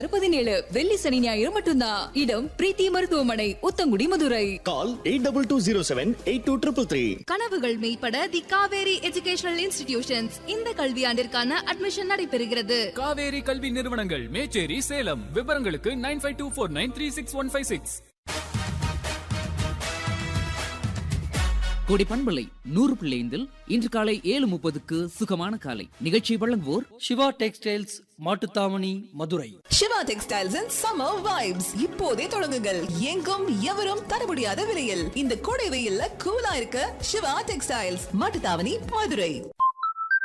பதினேழு வெள்ளி சனி ஞாயிறு மட்டும்தான் இடம் பிரீத்தி மருத்துவமனை Uthangudi Madurai call eight double two zero seven eight two triple three கனவுகள் மெய்ப்பட தி காவேரி எஜுகேஷனல் இன்ஸ்டிடியூஷன்ஸ் இந்த கல்வியாண்டிற்கான அட்மிஷன் நடைபெறுகிறது காவேரி கல்வி நிறுவனங்கள் மேச்சேரி சேலம் விவரங்களுக்கு nine five two four nine three six one five six கோடி பண்பலை நூறு பிள்ளைந்தில் இன்று காலை ஏழு முப்பதுக்கு சுகமான காலை நிகழ்ச்சி வழங்குவோர் Siva textiles Mattuthavani Madurai Siva textiles and summer vibes இப்போதே தொடங்குங்கள் எங்கும் எவரும் தர முடியாத விலையில் இந்த கோடை வெயில்ல கூலா இருக்க சிவா டெக்ஸ்டைல்ஸ் மாட்டுத்தாவணி மதுரை